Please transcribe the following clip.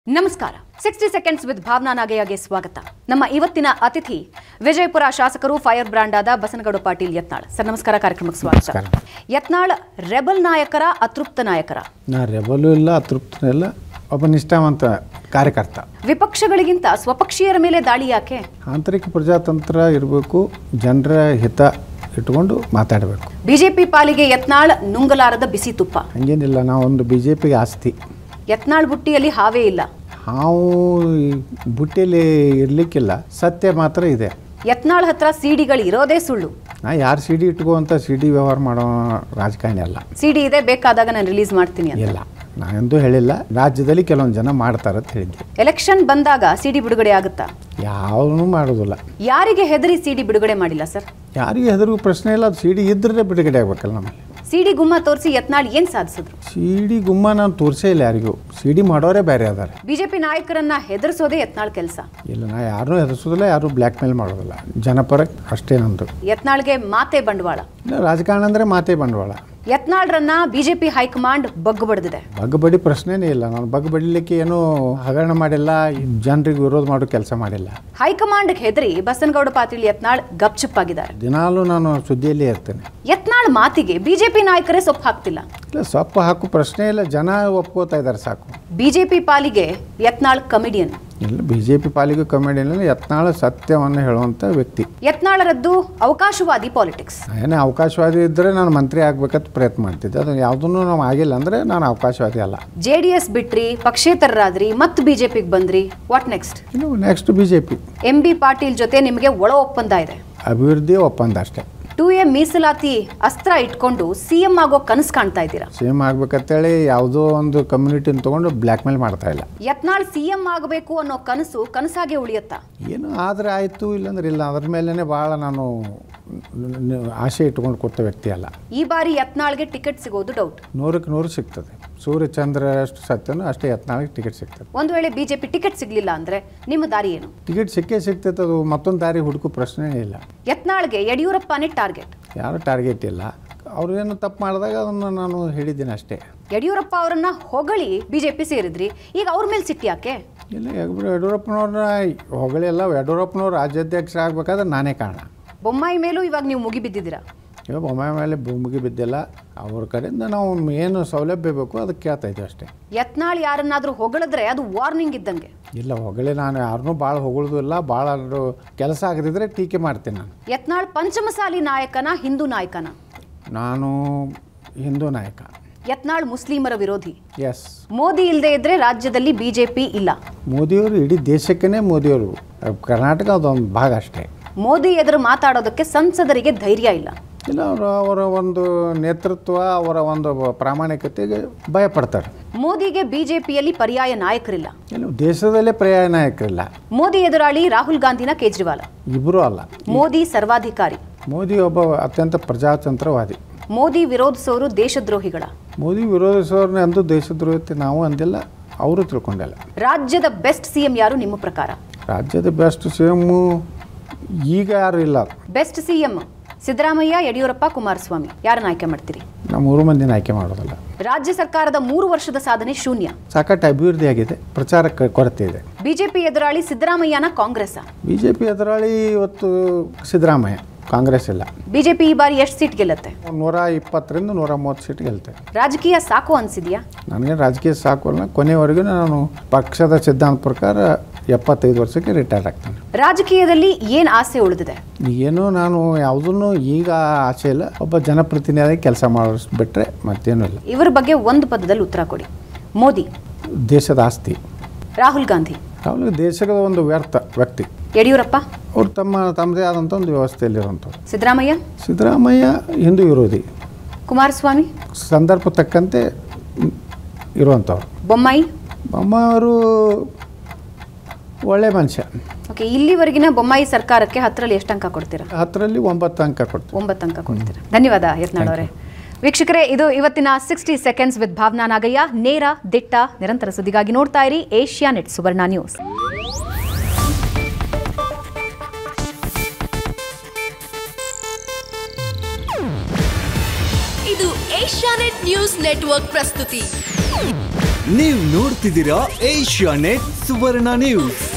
ನಮಸ್ಕಾರ sixty seconds with Bhavana ನಾಗಯ್ಯಗೆ ಸ್ವಾಗತ ನಮ್ಮ ಇವತ್ತಿನ ಅತಿಥಿ ವಿಜಯಪುರ ಶಾಸಕರು ಫೈರ್ ಬ್ರಾಂಡ್ ಆದ ಬಸನಗೌಡ ಪಾಟೀಲ್ ಯತ್ನಾಳ್ ಸರ್ ನಮಸ್ಕಾರ ಕಾರ್ಯಕ್ರಮಕ್ಕೆ ಸ್ವಾಗತ ನಮಸ್ಕಾರ. ಯತ್ನಾಳ್ ರೆಬಲ್ ನಾಯಕರ ಅತೃಪ್ತ ನಾಯಕರ ನಾ ರೆಬಲು ಇಲ್ಲ ಅತೃಪ್ತನೂ ಇಲ್ಲ ಒಬ್ಬ ನಿಷ್ಠಾವಂತ ಕಾರ್ಯಕರ್ತ ವಿಪಕ್ಷಗಳಿಗಿಂತ ಸ್ವಪಕ್ಷೀಯರ ಮೇಲೆ ದಾಳಿ ಯಾಕೆ ಆಂತರಿಕ ಪ್ರಜಾತಂತ್ರ ಇರಬೇಕು ಜನರ ಹಿತ ಇಟ್ಕೊಂಡು ಮಾತಾಡಬೇಕು ಬಿಜೆಪಿ ಪಾಲಿಗೆ ಯತ್ನಾಳ್ ನುಂಗಲಾರದ ಬಿಸಿ ತುಪ್ಪ ಹಂಗೇನಿಲ್ಲ ನಾವೊಂದು ಬಿ ಜೆ ಪಿಗೆ ಆಸ್ತಿ ಯತ್ನಾಳ್ ಬುಟ್ಟಿಯಲ್ಲಿ ಹಾವೇ ಇಲ್ಲ ಹಾವು ಈ ಬುಟ್ಟಿಯಲ್ಲಿ ಇರಲಿಕ್ಕಿಲ್ಲ ಸತ್ಯ ಮಾತ್ರ ಇದೆ ಯತ್ನಾಳ್ ಹತ್ರ ಸಿಡಿಗಳು ಇರೋದೇ ಸುಳ್ಳು ನಾ ಯಾರು ಸಿ ಡಿ ಇಟ್ಕೋ ಸಿ ಡಿ ವ್ಯವಹಾರ ಮಾಡೋ ರಾಜಕಾರಣಿ ಅಲ್ಲ ಸಿಡಿ ಇದೆ ಬೇಕಾದಾಗ ನಾನು ರಿಲೀಸ್ ಮಾಡ್ತೀನಿ ಅಂತ ಇಲ್ಲ ನಾ ಎಂದೂ ಹೇಳಿಲ್ಲ ರಾಜ್ಯದಲ್ಲಿ ಕೆಲವೊಂದು ಜನ ಮಾಡ್ತಾರೆ ಅಂತ ಹೇಳಿದ್ದೆ ಎಲೆಕ್ಷನ್ ಬಂದಾಗ ಸಿಡಿ ಬಿಡುಗಡೆ ಆಗುತ್ತಾ ಯಾವನು ಮಾಡೋದಿಲ್ಲ ಯಾರಿಗೆ ಹೆದರಿ ಸಿಡಿ ಬಿಡುಗಡೆ ಮಾಡಿಲ್ಲ ಸರ್ ಯಾರಿಗೆ ಹೆದರು ಪ್ರಶ್ನೆ ಇಲ್ಲ ಅದು ಸಿ ಡಿ ಇದ್ರೆ ಬಿಡುಗಡೆ ಆಗ್ಬೇಕಲ್ಲ ನಮ್ಮಲ್ಲಿ ಸಿಡಿ ಗುಮ್ಮ ತೋರಿಸಿ ಯತ್ನಾಳ್ ಏನ್ ಸಾಧಿಸಿದ್ರು ಸಿ ಡಿ ಗುಮ್ಮ ನಾನು ತೋರಿಸೇ ಇಲ್ಲ ಯಾರಿಗೂ ಸಿ ಡಿ ಮಾಡೋರೇ ಬೇರೆ ಅದಾರೆ ಬಿಜೆಪಿ ನಾಯಕರನ್ನ ಹೆದರ್ಸೋದೇ ಯತ್ನಾಳ್ ಕೆಲಸ ಇಲ್ಲ ನಾ ಯಾರನ್ನೂ ಹೆದರ್ಸೋದಿಲ್ಲ ಯಾರು ಬ್ಲ್ಯಾಕ್ ಮೇಲ್ ಮಾಡೋದಿಲ್ಲ ಜನಪರ ಅಷ್ಟೇ ನಂದು ಯತ್ನಾಳ್ಗೆ ಮಾತೆ ಬಂಡವಾಳ ಇಲ್ಲ ರಾಜಕಾರಣ ಅಂದರೆ ಮಾತೇ ಬಂಡವಾಳ ಯತ್ನಾಳ್ರನ್ನ ಬಿಜೆಪಿ ಹೈಕಮಾಂಡ್ ಬಗ್ಗು ಬಡ್ದಿದೆ ಬಗ್ ಬಡಿ ಪ್ರಶ್ನೆನೇ ಇಲ್ಲ ನಾನು ಬಗ್ ಬಡಿಲಿಕ್ಕೆ ಏನೂ ಹಗರಣ ಮಾಡಿಲ್ಲ ಜನರಿಗೆ ವಿರೋಧ ಮಾಡೋ ಕೆಲಸ ಮಾಡಿಲ್ಲ ಹೈಕಮಾಂಡ್ ಹೆದರಿ ಬಸನಗೌಡ ಪಾಟೀಲ್ ಯತ್ನಾಳ್ ಗಪ್ಚುಪ್ಪಾಗಿದ್ದಾರೆ ದಿನಾಲೂ ನಾನು ಸುದ್ದಿಯಲ್ಲೇ ಇರ್ತೇನೆ ಯತ್ನಾಳ್ ಮಾತಿಗೆ ಬಿಜೆಪಿ ನಾಯಕರೇ ಸೊಪ್ಪು ಹಾಕ್ತಿಲ್ಲ ಇಲ್ಲ ಸೊಪ್ಪು ಹಾಕು ಪ್ರಶ್ನೆ ಇಲ್ಲ ಜನ ಒಪ್ಕೋತಾ ಇದ್ದಾರೆ ಸಾಕು ಬಿಜೆಪಿ ಪಾಲಿಗೆ ಯತ್ನಾಳ್ ಕಮಿಡಿಯನ್ ಇಲ್ಲ ಬಿ ಜೆ ಪಿ ಪಾಲಿಗೆ ಕಮಿಡಿಯಲ್ಲಿ ಯತ್ನಾಳ ಸತ್ಯವನ್ನು ಹೇಳುವಂಥ ವ್ಯಕ್ತಿ ಯತ್ನಾಳರದ್ದು ಅವಕಾಶವಾದಿ ಪಾಲಿಟಿಕ್ಸ್ ಏನೇ ಅವಕಾಶವಾದಿ ಇದ್ದರೆ ನಾನು ಮಂತ್ರಿ ಆಗ್ಬೇಕಂತ ಪ್ರಯತ್ನ ಮಾಡ್ತಿದ್ದೆ ಅದು ಯಾವುದನ್ನು ನಾವು ಆಗಿಲ್ಲ ಅಂದರೆ ನಾನು ಅವಕಾಶವಾದಿ ಅಲ್ಲ ಜೆ ಡಿ ಎಸ್ ಬಿಟ್ರಿ ಪಕ್ಷೇತರರಾದ್ರಿ ಮತ್ತೆ ಬಿಜೆಪಿಗೆ ಬಂದ್ರಿ ವಾಟ್ ನೆಕ್ಸ್ಟ್ ಇನ್ನು next B J P M B Patil ಜೊತೆ ನಿಮಗೆ ಒಳ ಒಪ್ಪಂದ ಇದೆ ಅಭಿವೃದ್ಧಿ ಒಪ್ಪಂದ ಅಷ್ಟೇ ಟು ಎ ಮೀಸಲಾತಿ ಅಸ್ತ್ರ ಇಟ್ಕೊಂಡು ಸಿಎಂ ಆಗೋ ಕನಸು ಕಾಣ್ತಾ ಇದ್ದೀರಾ ಸೇಮ್ ಆಗ್ಬೇಕಂತೇಳಿ ಯಾವುದೋ ಒಂದು ಕಮ್ಯುನಿಟಿನ ತೊಗೊಂಡು ಬ್ಲ್ಯಾಕ್ ಮೇಲ್ ಮಾಡ್ತಾ ಇಲ್ಲ ಯತ್ನಾಳ್ ಸಿಎಂ ಆಗಬೇಕು ಅನ್ನೋ ಕನಸು ಕನಸಾಗೆ ಉಳಿಯತ್ತಾ ಏನು ಆದರೆ ಆಯಿತು ಇಲ್ಲಾಂದ್ರೆ ಇಲ್ಲ ಅದ್ರ ಮೇಲೇ ಭಾಳ ನಾನು ನ- ನ- ಆಸೆ ಇಟ್ಕೊಂಡು ಕೊಟ್ಟ ವ್ಯಕ್ತಿ ಅಲ್ಲ ಈ ಬಾರಿ ಯತ್ನಾಳ್ಗೆ ಟಿಕೆಟ್ ಸಿಗೋದು ಡೌಟ್ ನೂರಕ್ಕೆ ನೂರು ಸಿಗ್ತದೆ ಸೂರ್ಯ ಚಂದ್ರ ಎಷ್ಟು ಸತ್ಯನೋ ಅಷ್ಟೇ ಯತ್ನಾಳಿಗೆ ಟಿಕೆಟ್ ಸಿಗ್ತದೆ ಒಂದು ವೇಳೆ ಬಿಜೆಪಿ ಟಿಕೆಟ್ ಸಿಗ್ಲಿಲ್ಲ ಅಂದ್ರೆ ನಿಮ್ಮ ದಾರಿ ಏನು ಟಿಕೆಟ್ ಸಿಕ್ಕೇ ಸಿಗ್ತೈತೆ ಅದು ಮತ್ತೊಂದು ದಾರಿ ಹುಡುಕೋ ಪ್ರಶ್ನೆನೇ ಇಲ್ಲ ಯತ್ನಾಳ್ಗೆ ಯಡಿಯೂರಪ್ಪನೇ ಟಾರ್ಗೆಟ್ ಯಾರು ಟಾರ್ಗೆಟ್ ಇಲ್ಲ ಅವ್ರು ಏನು ತಪ್ಪು ಮಾಡಿದಾಗ ಅದನ್ನು ನಾನು ಹೇಳಿದ್ದೀನಿ ಅಷ್ಟೇ ಯಡಿಯೂರಪ್ಪ ಅವರನ್ನ ಹೊಗಳಿ ಬಿಜೆಪಿ ಸೇರಿದ್ರಿ ಈಗ ಅವ್ರ ಮೇಲೆ ಸಿಟ್ಟು ಯಾಕೆ ಇಲ್ಲ ಯಡಿಯೂರಪ್ಪ ಯಡಿಯೂರಪ್ಪನವ್ರನ್ನ ಹೊಗಳಿಲ್ಲ ಯಡಿಯೂರಪ್ಪನವ್ರು ರಾಜ್ಯಾಧ್ಯಕ್ಷ ಆಗ್ಬೇಕಾದ್ರೆ ನಾನೇ ಕಾರಣ ಬೊಮ್ಮಾಯಿ ಮೇಲೂ ಇವಾಗ ನೀವು ಮುಗಿ ಬಿದ್ದಿದ್ದೀರಾ ಇವಾಗ ಬೊಮ್ಮಾಯಿ ಮೇಲೆ ಭೂಮಿಗೆ ಬಿದ್ದಿಲ್ಲ ಅವ್ರ ಕಡೆಯಿಂದ ನಾವು ಏನು ಸೌಲಭ್ಯ ಬೇಕು ಅದಕ್ಕೆ ಕೇಳ್ತಾ ಇದ್ದೀವಿ ಅಷ್ಟೇ ಯತ್ನಾಳ್ ಯಾರನ್ನಾದ್ರೂ ಹೊಗಳಿದ್ರೆ ಅದು ವಾರ್ನಿಂಗ್ ಇದ್ದಂಗೆ ಇಲ್ಲ ಹೊಗಳಿ ನಾನು ಯಾರನ್ನೂ ಭಾಳ ಹೊಗಳೋದು ಇಲ್ಲ ಭಾಳ ಕೆಲಸ ಆಗದಿದ್ರೆ ಟೀಕೆ ಮಾಡ್ತೀನಿ ನಾನು ಯತ್ನಾಳ್ ಪಂಚಮಸಾಲಿ ನಾಯಕನ ಹಿಂದೂ ನಾಯಕನ ನಾನು ಹಿಂದೂ ನಾಯಕ ಯತ್ನಾಳ್ ಮುಸ್ಲಿಮರ ವಿರೋಧಿ ಎಸ್ ಮೋದಿ ಇಲ್ಲದೆ ಇದ್ರೆ ರಾಜ್ಯದಲ್ಲಿ ಬಿಜೆಪಿ ಇಲ್ಲ ಮೋದಿಯವರು ಇಡೀ ದೇಶಕ್ಕೇ ಮೋದಿಯವರು ಕರ್ನಾಟಕ ಅದೊಂದು ಭಾಗ ಅಷ್ಟೇ ಮೋದಿ ಎದುರು ಮಾತಾಡೋದಕ್ಕೆ ಸಂಸದರಿಗೆ ಧೈರ್ಯ ಇಲ್ಲ ಇಲ್ಲ ಅವರು ಅವರ ಒಂದು ನೇತೃತ್ವ ಅವರ ಒಂದು ಪ್ರಾಮಾಣಿಕತೆಗೆ ಭಯಪಡ್ತಾರೆ ಮೋದಿಗೆ ಬಿಜೆಪಿಯಲ್ಲಿ ಪರ್ಯಾಯ ನಾಯಕರಿಲ್ಲ ಇಲ್ಲ ದೇಶದಲ್ಲೇ ಪರ್ಯಾಯ ನಾಯಕರಿಲ್ಲ ಮೋದಿ ಎದುರಾಳಿ ರಾಹುಲ್ ಗಾಂಧಿನ ಕೇಜ್ರಿವಾಲ್ ಇಬ್ಬರೂ ಅಲ್ಲ ಮೋದಿ ಸರ್ವಾಧಿಕಾರಿ ಮೋದಿ ಒಬ್ಬ ಅತ್ಯಂತ ಪ್ರಜಾತಂತ್ರವಾದಿ ಮೋದಿ ವಿರೋಧಿಸೋರು ದೇಶದ್ರೋಹಿಗಳ ಮೋದಿ ವಿರೋಧಿಸೋರ್ನ ಅಂದು ದೇಶದ್ರೋಹಿ ನಾವು ಅಂದಿಲ್ಲ ಅವರು ತಿಳ್ಕೊಂಡಿಲ್ಲ ರಾಜ್ಯದ ಬೆಸ್ಟ್ ಸಿಎಂ ಯಾರು ನಿಮ್ಮ ಪ್ರಕಾರ ರಾಜ್ಯದ ಬೆಸ್ಟ್ ಸಿ ಎಮ್ಮು ಈಗ ಯಾರು ಇಲ್ಲ ಬೆಸ್ಟ್ ಸಿಎಂ ಸಿದ್ದರಾಮಯ್ಯ ಯಡಿಯೂರಪ್ಪ ಕುಮಾರಸ್ವಾಮಿ ಯಾರನ್ನ ಆಯ್ಕೆ ಮಾಡ್ತೀರಿ ನಾವು ಮೂರು ಮಂದಿನ ಆಯ್ಕೆ ಮಾಡೋದಿಲ್ಲ ರಾಜ್ಯ ಸರ್ಕಾರದ ಮೂರು ವರ್ಷದ ಸಾಧನೆ ಶೂನ್ಯ ಸಾಕಷ್ಟು ಅಭಿವೃದ್ಧಿ ಆಗಿದೆ ಪ್ರಚಾರಕ್ಕೆ ಕೊರತೆ ಇದೆ ಬಿಜೆಪಿ ಎದುರಾಳಿ ಸಿದ್ದರಾಮಯ್ಯನ ಕಾಂಗ್ರೆಸ್ ಬಿ ಜೆ ಪಿ ಎದುರಾಳಿ ಇವತ್ತು ಸಿದ್ದರಾಮಯ್ಯ ಕಾಂಗ್ರೆಸ್ ಇಲ್ಲ ಬಿಜೆಪಿ ಈ ಬಾರಿ ಎಷ್ಟು ಸೀಟ್ ಗೆಲ್ಲುತ್ತೆ ನೂರ ಇಪ್ಪತ್ತರಿಂದ ನೂರ ಮೂವತ್ತು ಸೀಟ್ ಗೆಲ್ತೇವೆ ರಾಜಕೀಯ ಸಾಕು ಅನ್ಸಿದ್ಯಾ ನನಗೆ ರಾಜಕೀಯ ಸಾಕಲ್ಲ ಕೊನೆಯವರೆಗೂ ನಾನು ಪಕ್ಷದ ಸಿದ್ಧಾಂತ ಪ್ರಕಾರ ಎಪ್ಪತ್ತೈದು ವರ್ಷಕ್ಕೆ ರಿಟೈರ್ ಆಗ್ತೇನೆ ರಾಜಕೀಯದಲ್ಲಿ ಏನ್ ಆಸೆ ಉಳಿದಿದೆ ಏನೂ ನಾನು ಯಾವುದನ್ನು ಈಗ ಆಸೆ ಇಲ್ಲ ಒಬ್ಬ ಜನಪ್ರತಿನಿಧಿಯಾಗಿ ಕೆಲಸ ಮಾಡಿಸ್ಬಿಟ್ರೆ ಮತ್ತೇನೂ ಇಲ್ಲ ಇವರ ಬಗ್ಗೆ ಒಂದು ಪದದಲ್ಲಿ ಉತ್ತರ ಕೊಡಿ ಮೋದಿ ದೇಶದ ಆಸ್ತಿ ರಾಹುಲ್ ಗಾಂಧಿ ಅವನಿಗೆ ದೇಶದ ಒಂದು ವ್ಯರ್ಥ ವ್ಯಕ್ತಿ ಯಡಿಯೂರಪ್ಪ ಅವ್ರು ತಮ್ಮ ತಮ್ಮದೇ ಆದಂಥ ಒಂದು ವ್ಯವಸ್ಥೆಯಲ್ಲಿರುವಂಥವ್ರು ಸಿದ್ದರಾಮಯ್ಯ ಸಿದ್ದರಾಮಯ್ಯ ಹಿಂದೂ ವಿರೋಧಿ ಕುಮಾರಸ್ವಾಮಿ ಸಂದರ್ಭ ತಕ್ಕಂತೆ ಇರುವಂಥವ್ರು ಬೊಮ್ಮಾಯಿ ಅಮ್ಮ ಅವರು ಒಳ್ಳೆ ಮನುಷ್ಯ ಓಕೆ ಇಲ್ಲಿವರೆಗಿನ ಬೊಮ್ಮಾಯಿ ಸರ್ಕಾರಕ್ಕೆ ಹತ್ತರಲ್ಲಿ ಎಷ್ಟು ಅಂಕ ಕೊಡ್ತೀರಾ ಹತ್ತರಲ್ಲಿ ಒಂಬತ್ತು ಅಂಕ ಕೊಡ್ತೀವಿ ಒಂಬತ್ತು ಅಂಕ ಕೊಡ್ತೀರಾ ಧನ್ಯವಾದ ಯತ್ನಾಳ್ ಅವರೇ ವೀಕ್ಷಕರೇ ಇದು ಇವತ್ತಿನ sixty seconds with Bhavana Nagaiah ನೇರ ದಿಟ್ಟ ನಿರಂತರ ಸುದ್ದಿಗಾಗಿ ನೋಡ್ತಾ ಇರಿ ಏಷ್ಯಾ ನೆಟ್ ಸುವರ್ಣ ನ್ಯೂಸ್ ಇದು ಏಷ್ಯಾನೆಟ್ ನ್ಯೂಸ್ ನೆಟ್ವರ್ಕ್ ಪ್ರಸ್ತುತಿ ನೀವು ನೋಡ್ತಿದ್ದೀರಾ ಏಷ್ಯಾ ನೆಟ್ ಸುವರ್ಣ ನ್ಯೂಸ್